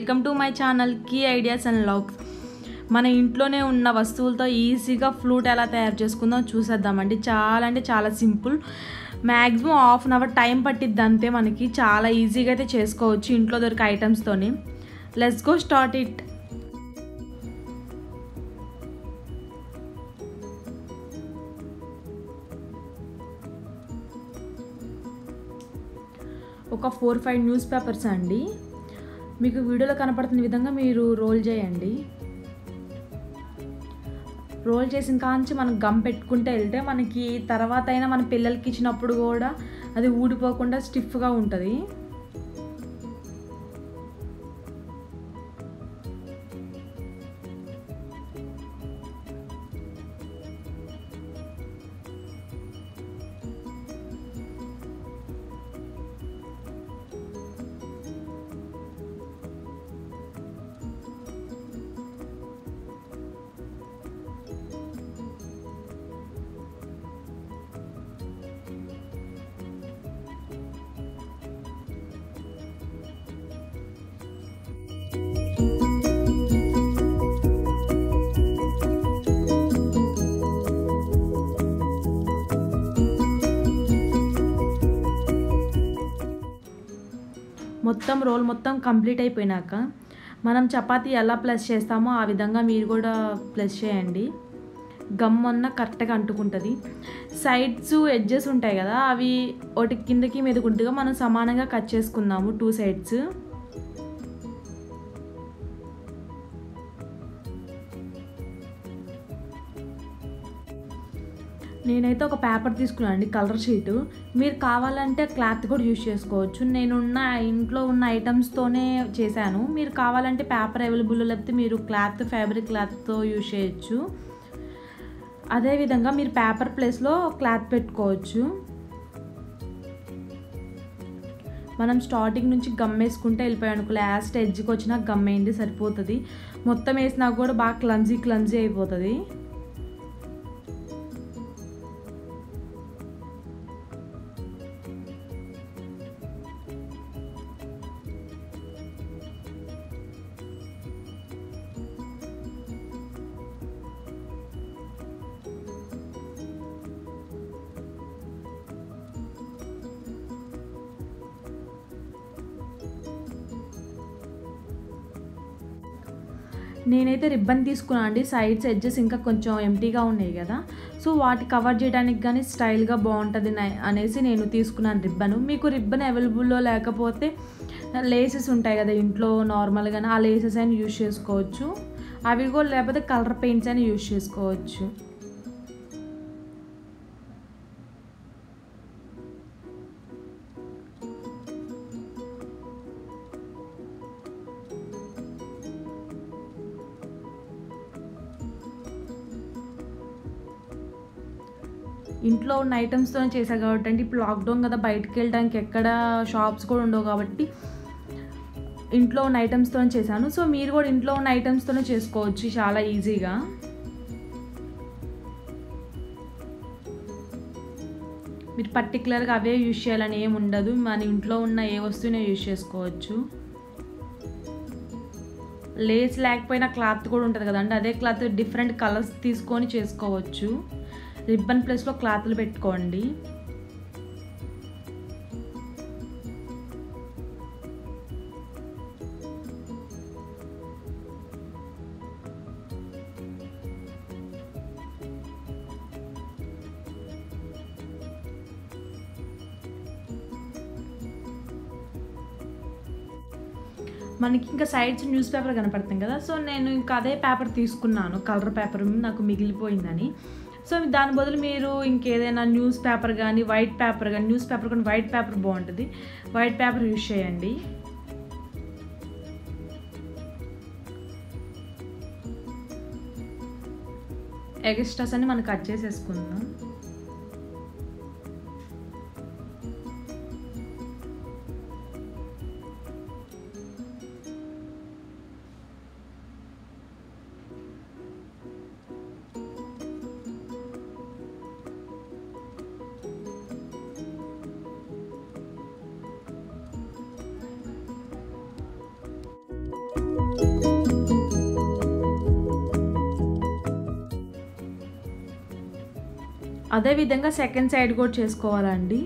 welcome to my channel key ideas and logs మన ఇంట్లోనే ఉన్న వస్తువులతో ఈజీగా ఫ్లూట్ ఎలా తయారు చేసుకుందాం చూసేద్దామండి చాలా అంటే చాలా simple maximum half an hour time పట్టిద్ది అంతే మనకి చాలా ఈజీగా అయితే చేసుకోవచ్చు ఇంట్లో దొరికే ఐటమ్స్తోని లెట్స్ గో స్టార్ట్ ఇట్ ఒక ఫోర్ ఫైవ్ న్యూస్ పేపర్స్ అండి మీకు వీడియోలో కనపడుతున్న విధంగా మీరు రోల్ చేయండి రోల్ చేసిన కాంచి మనం గమ్ పెట్టుకుంటే వెళ్తే మనకి తర్వాత అయినా మన పిల్లలకి ఇచ్చినప్పుడు కూడా అది ఊడిపోకుండా స్టిఫ్గా ఉంటుంది మొత్తం రోల్ మొత్తం కంప్లీట్ అయిపోయినాక మనం చపాతీ ఎలా ప్లస్ చేస్తామో ఆ విధంగా మీరు కూడా ప్లస్ చేయండి గమ్ అన్న కరెక్ట్గా అంటుకుంటుంది సైడ్స్ ఎడ్జెస్ ఉంటాయి కదా అవి ఒకటి కిందకి మీదకుంటుగా మనం సమానంగా కట్ చేసుకుందాము టూ సైడ్స్ నేనైతే ఒక పేపర్ తీసుకున్నాను అండి కలర్ షీటు మీరు కావాలంటే క్లాత్ కూడా యూజ్ చేసుకోవచ్చు నేనున్న ఇంట్లో ఉన్న ఐటమ్స్తోనే చేశాను మీరు కావాలంటే పేపర్ అవైలబుల్ లేకపోతే మీరు క్లాత్ ఫ్యాబ్రిక్ క్లాత్తో యూజ్ చేయొచ్చు అదేవిధంగా మీరు పేపర్ ప్లేస్లో క్లాత్ పెట్టుకోవచ్చు మనం స్టార్టింగ్ నుంచి గమ్ వేసుకుంటే వెళ్ళిపోయాను లాస్ట్ ఎడ్జ్కి వచ్చినా గమ్ వేయండి సరిపోతుంది మొత్తం వేసినా కూడా బాగా క్లమ్జీ క్లమ్జీ అయిపోతుంది నేనైతే రిబ్బన్ తీసుకున్నాను అండి సైడ్స్ ఎడ్జెస్ ఇంకా కొంచెం ఎంటీగా ఉన్నాయి కదా సో వాటి కవర్ చేయడానికి కానీ స్టైల్గా బాగుంటుంది అనేసి నేను తీసుకున్నాను రిబ్బన్ మీకు రిబ్బన్ అవైలబుల్లో లేకపోతే లేసెస్ ఉంటాయి కదా ఇంట్లో నార్మల్గానే ఆ లేసెస్ అయినా యూజ్ చేసుకోవచ్చు అవి కూడా లేకపోతే కలర్ పెయింట్స్ అయినా యూజ్ చేసుకోవచ్చు ఇంట్లో ఉన్న ఐటమ్స్తో చేసా కాబట్టి అంటే ఇప్పుడు లాక్డౌన్ కదా బయటకు వెళ్ళడానికి ఎక్కడ షాప్స్ కూడా ఉండవు కాబట్టి ఇంట్లో ఉన్న ఐటమ్స్తో చేశాను సో మీరు కూడా ఇంట్లో ఉన్న ఐటమ్స్తోనే చేసుకోవచ్చు చాలా ఈజీగా మీరు పర్టికులర్గా అవే యూజ్ చేయాలని ఏమి ఉండదు మన ఇంట్లో ఉన్న ఏ వస్తువునే యూజ్ చేసుకోవచ్చు లేస్ లేకపోయినా క్లాత్ కూడా ఉంటుంది కదండి అదే క్లాత్ డిఫరెంట్ కలర్స్ తీసుకొని చేసుకోవచ్చు రిబ్బన్ ప్లేస్లో క్లాత్లు పెట్టుకోండి మనకి ఇంకా సైడ్స్ న్యూస్ పేపర్ కనపడుతుంది కదా సో నేను ఇంకా అదే పేపర్ తీసుకున్నాను కలర్ పేపర్ నాకు మిగిలిపోయిందని సో దాని బదులు మీరు ఇంకేదైనా న్యూస్ పేపర్ కానీ వైట్ పేపర్ కానీ న్యూస్ పేపర్ కానీ వైట్ పేపర్ బాగుంటుంది వైట్ పేపర్ యూజ్ చేయండి ఎగస్ట్రాస్ అని మనం కట్ చేసేసుకుందాం అదేవిధంగా సెకండ్ సైడ్ కూడా చేసుకోవాలండి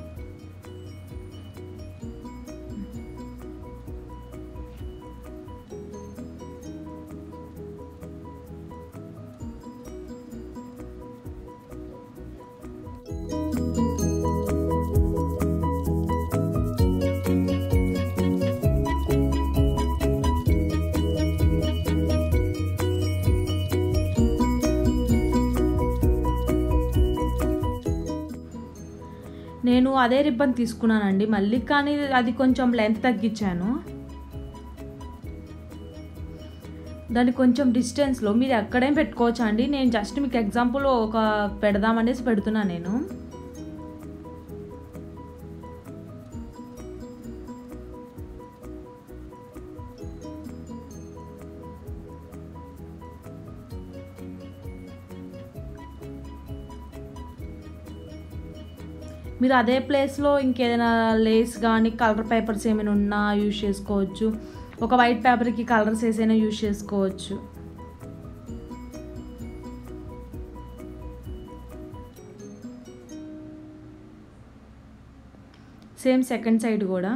నేను అదే రిబ్బన్ తీసుకున్నానండి మళ్ళీ కానీ అది కొంచెం లెంత్ తగ్గించాను దాన్ని కొంచెం డిస్టెన్స్లో మీరు ఎక్కడేం పెట్టుకోవచ్చు అండి నేను జస్ట్ మీకు ఎగ్జాంపుల్ ఒక పెడదామనేసి పెడుతున్నా నేను మీరు అదే ప్లేస్లో ఇంకేదైనా లేస్ కానీ కలర్ పేపర్స్ ఏమైనా ఉన్నా యూజ్ చేసుకోవచ్చు ఒక వైట్ పేపర్కి కలర్స్ వేసైనా యూజ్ చేసుకోవచ్చు సేమ్ సెకండ్ సైడ్ కూడా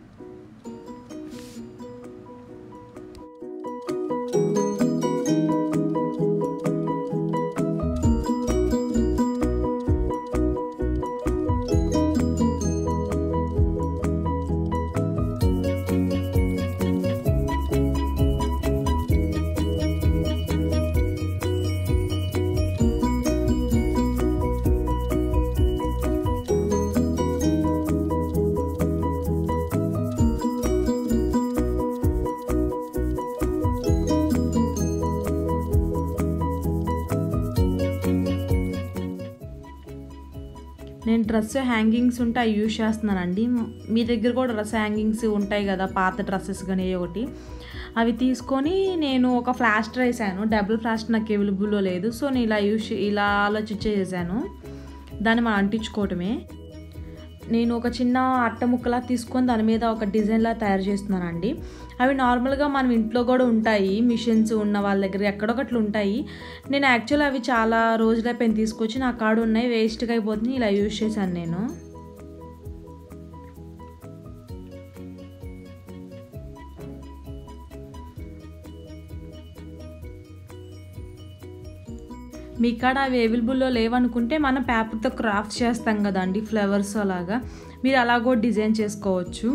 నేను డ్రెస్ హ్యాంగింగ్స్ ఉంటే అవి యూజ్ చేస్తున్నానండి మీ దగ్గర కూడా డ్రెస్ హ్యాంగింగ్స్ ఉంటాయి కదా పాత డ్రెస్సెస్ కానీ ఒకటి అవి తీసుకొని నేను ఒక ఫ్లాస్టర్ వేసాను డబుల్ ఫ్లాస్టర్ నాకు అవైలబుల్లో లేదు సో నేను ఇలా యూజ్ ఇలా ఆలోచించే చేశాను దాన్ని మనం అంటించుకోవటమే నేను ఒక చిన్న అట్ట ముక్కలా తీసుకొని దాని మీద ఒక డిజైన్లా తయారు చేస్తున్నానండి అవి నార్మల్గా మనం ఇంట్లో కూడా ఉంటాయి మిషన్స్ ఉన్న వాళ్ళ దగ్గర ఎక్కడొకట్లు ఉంటాయి నేను యాక్చువల్ అవి చాలా రోజులైపోయిన తీసుకొచ్చి నా కాడు ఉన్నాయి వేస్ట్గా అయిపోతుంది ఇలా యూజ్ చేశాను నేను మీ కాడ అవి అవైలబుల్లో లేవనుకుంటే మనం పేపర్తో క్రాఫ్ట్స్ చేస్తాం కదండి ఫ్లవర్స్ అలాగా మీరు అలాగో డిజైన్ చేసుకోవచ్చు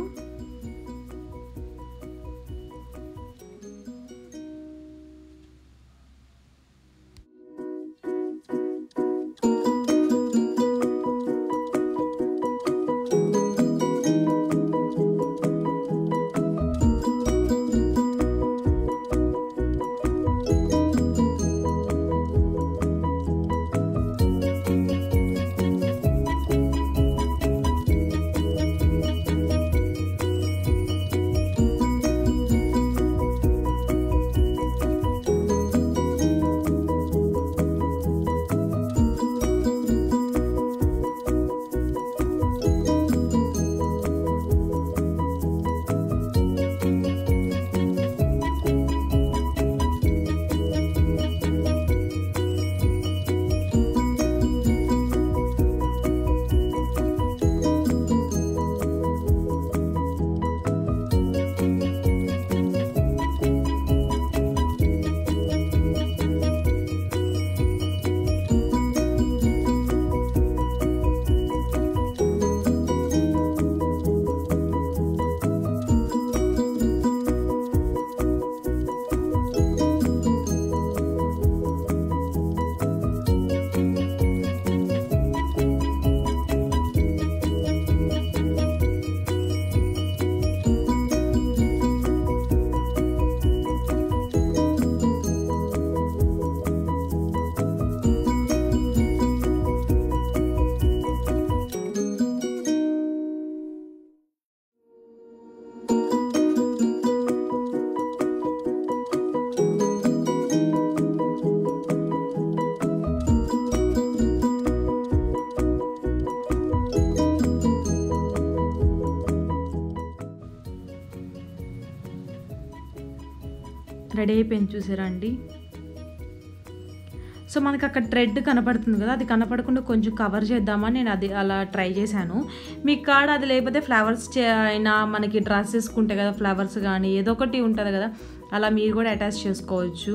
రెడీ అయిపోయింది చూసారా అండి సో మనకి అక్కడ థ్రెడ్ కనపడుతుంది కదా అది కనపడకుండా కొంచెం కవర్ చేద్దామని నేను అది అలా ట్రై చేశాను మీ కాడ అది లేకపోతే ఫ్లవర్స్ అయినా మనకి డ్రెస్ వేసుకుంటే కదా ఫ్లవర్స్ కానీ ఏదో ఒకటి ఉంటుంది కదా అలా మీరు కూడా అటాచ్ చేసుకోవచ్చు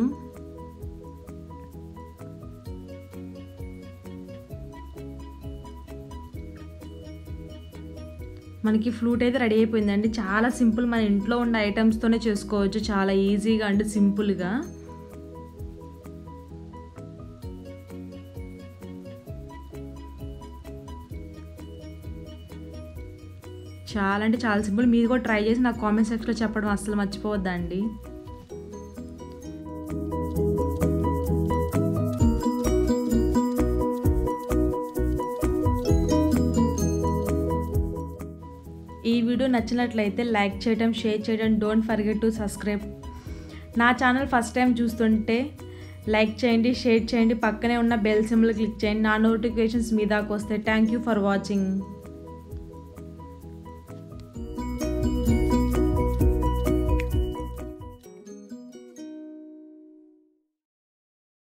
మనకి ఫ్లూట్ అయితే రెడీ అయిపోయిందండి చాలా సింపుల్ మన ఇంట్లో ఉన్న ఐటమ్స్తోనే చేసుకోవచ్చు చాలా ఈజీగా అండ్ సింపుల్గా చాలా అంటే చాలా సింపుల్ మీరు కూడా ట్రై చేసి నాకు కామెంట్ సెక్షన్లో చెప్పడం అస్సలు మర్చిపోవద్దండి ఈ వీడియో నచ్చినట్లయితే లైక్ చేయడం షేర్ చేయడం డోంట్ ఫర్గెట్ టు సబ్స్క్రైబ్ నా ఛానల్ ఫస్ట్ టైం చూస్తుంటే లైక్ చేయండి షేర్ చేయండి పక్కనే ఉన్న బెల్ సింబల్ క్లిక్ చేయండి నా నోటిఫికేషన్స్ మీ దాకా వస్తాయి థ్యాంక్ యూ ఫర్ వాచింగ్